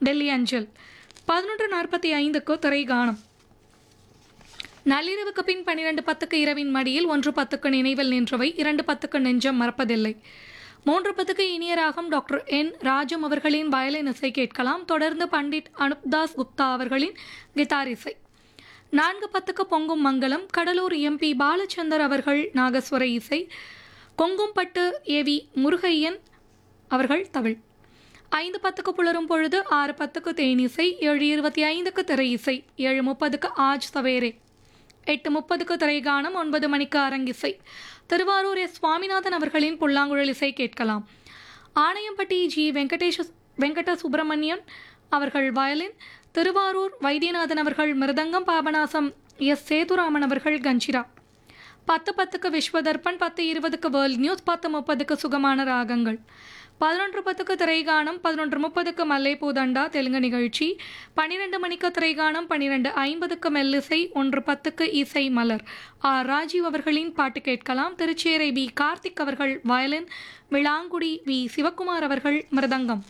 டெல்லி அஞ்சல் பதினொன்று நாற்பத்தி ஐந்துக்கு திரைகானம் நள்ளிரவுக்கு பின் பன்னிரண்டு பத்துக்கு இரவின் மடியில் ஒன்று பத்துக்கு நினைவில் நின்றவை இரண்டு பத்துக்கு நெஞ்சம் மறப்பதில்லை மூன்று பத்துக்கு இனிய ராகம் டாக்டர் என் ராஜம் அவர்களின் வயலின் இசை கேட்கலாம் தொடர்ந்து பண்டிட் அனுப்தாஸ் குப்தா அவர்களின் கிதார் இசை நான்கு பத்துக்கு பொங்கும் மங்கலம் கடலூர் எம்பி பாலச்சந்தர் அவர்கள் நாகஸ்வர இசை கொங்கும்பட்டு ஏவி முருகையன் அவர்கள் தவிழ் ஐந்து பத்துக்கு புலரும் பொழுது ஆறு பத்துக்கு தேனிசை ஏழு இருபத்தி ஐந்துக்கு திரை இசை ஏழு முப்பதுக்கு ஆஜ் சவேரே எட்டு முப்பதுக்கு திரைகானம் ஒன்பது மணிக்கு அரங்கிசை திருவாரூர் எஸ் சுவாமிநாதன் அவர்களின் புல்லாங்குழல் இசை கேட்கலாம் ஆணையம்பட்டி ஜி வெங்கடேஷ வெங்கட சுப்பிரமணியன் அவர்கள் வயலின் திருவாரூர் வைத்தியநாதன் அவர்கள் மிருதங்கம் பாபநாசம் எஸ் சேதுராமன் அவர்கள் கஞ்சிரா பத்து பத்துக்கு விஸ்வதர்ப்பன் பத்து இருபதுக்கு வேர்ல்ட் நியூஸ் பத்து முப்பதுக்கு சுகமான ராகங்கள் பதினொன்று பத்துக்கு திரைகானம் பதினொன்று முப்பதுக்கு மல்லைப்பூ தண்டா தெலுங்கு நிகழ்ச்சி பன்னிரெண்டு மணிக்கு திரைகானம் பன்னிரெண்டு ஐம்பதுக்கு மெல்லிசை ஒன்று பத்துக்கு இசை மலர் ஆர் ராஜீவ் அவர்களின் பாட்டு கேட்கலாம் திருச்சேரை பி கார்த்திக் அவர்கள் வயலின் விளாங்குடி வி சிவக்குமார் அவர்கள் மிருதங்கம்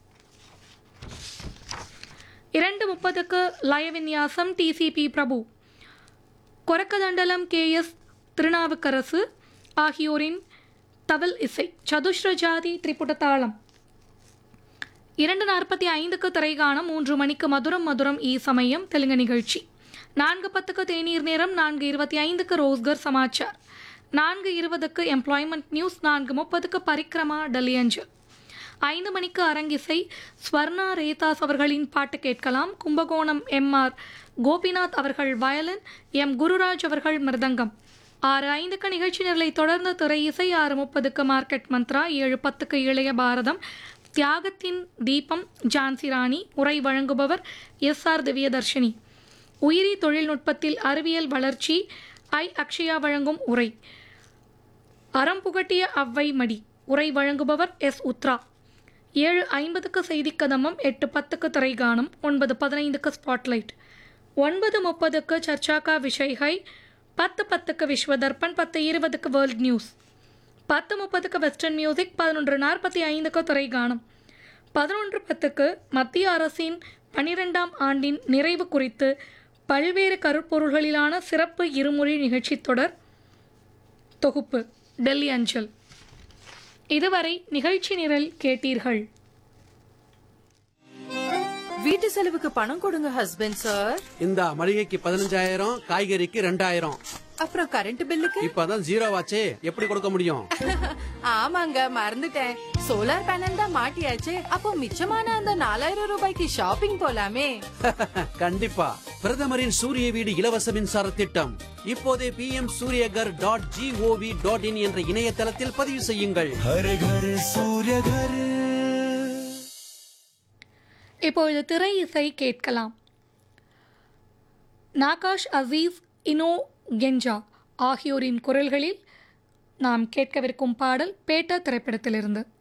இரண்டு முப்பதுக்கு லயவின்யாசம் TCB Prabhu Korakkathandalam K S Thirunavukkarasu ஆகியோரின் தவில் இசை சதுஷ்ர ஜாதி திரிபுட தாளம் இரண்டு நாற்பத்தி ஐந்துக்கு திரைகானம் மூன்று மணிக்கு மதுரம் மதுரம் ஈ சமயம் தெலுங்கு நிகழ்ச்சி நான்கு பத்துக்கு தேநீர் நேரம் நான்கு இருபத்தி ஐந்துக்கு ரோஸ்கர் சமாச்சார் நான்கு இருபதுக்கு எம்ப்ளாய்மெண்ட் நியூஸ் நான்கு முப்பதுக்கு பரிக்ரமா டெல்லி அஞ்சல் ஐந்து மணிக்கு அரங்கிசை ஸ்வர்ணா ரேதாஸ் அவர்களின் பாட்டு கேட்கலாம் கும்பகோணம் எம்ஆர் கோபிநாத் அவர்கள் வயலின் எம் குருராஜ் அவர்கள் மிருதங்கம் ஆறு ஐந்துக்கு நிகழ்ச்சி நிரலை தொடர்ந்து திரை இசை ஆறு முப்பதுக்கு மார்க்கெட் மந்த்ரா ஏழு பத்துக்கு இளைய பாரதம் தியாகத்தின் தீபம் ஜான்சி ராணி உரை வழங்குபவர் எஸ் ஆர் திவ்யதர்ஷினி உயிரி தொழில்நுட்பத்தில் அறிவியல் வளர்ச்சி ஐ அக்ஷயா வழங்கும் உரை அறம் புகட்டிய அவ்வை மடி உரை வழங்குபவர் எஸ் உத்ரா ஏழு ஐம்பதுக்கு செய்தி கதமம் எட்டு பத்துக்கு திரைகானம் ஒன்பது பதினைந்துக்கு ஸ்பாட்லைட் ஒன்பது முப்பதுக்கு சர்ச்சாக்கா விஷய்கை பத்து பத்துக்கு விஸ்வதர்ப்பன் பத்து இருபதுக்கு வேர்ல்ட் நியூஸ் பத்து முப்பதுக்கு வெஸ்டர்ன் மியூசிக் பதினொன்று நாற்பத்தி ஐந்துக்கு திரைகானம் பதினொன்று பத்துக்கு மத்திய அரசின் பனிரெண்டாம் ஆண்டின் நிறைவு குறித்து பல்வேறு கருப்பொருள்களிலான சிறப்பு இருமொழி நிகழ்ச்சித் தொடர் தொகுப்பு டெல்லி அஞ்சல் இதுவரை நிகழ்ச்சி நிரல் கேட்டீர்கள் வீட்டு செலவுக்கு பணம் கொடுங்க ஹஸ்பண்ட் சார் இந்த மளிகைக்கு பதினஞ்சாயிரம் காய்கறிக்கு ரெண்டாயிரம் அப்புறம் கரண்ட் பில்லுக்கு இப்பதான் ஜீரோ ஆச்சே எப்படி கொடுக்க முடியும் ஆமாங்க மறந்துட்டேன் சோலார் பேனல் தான் மாட்டியாச்சு அப்போ மிச்சமான அந்த நாலாயிரம் ரூபாய்க்கு ஷாப்பிங் போலாமே கண்டிப்பா பிரதமரின் சூரிய வீடு இலவச மின்சார திட்டம் இப்போதே P M Suryaghar dot GOV dot in என்ற இணையதளத்தில் பதிவு செய்யுங்கள் हर घर सूर्य घर இப்பொழுது திரை இசை கேட்கலாம் நாகாஷ் அசீஸ் இனோ கெஞ்சா ஆகியோரின் குரல்களில் நாம் கேட்கவிருக்கும் பாடல் பேட்டா திரைப்படத்திலிருந்து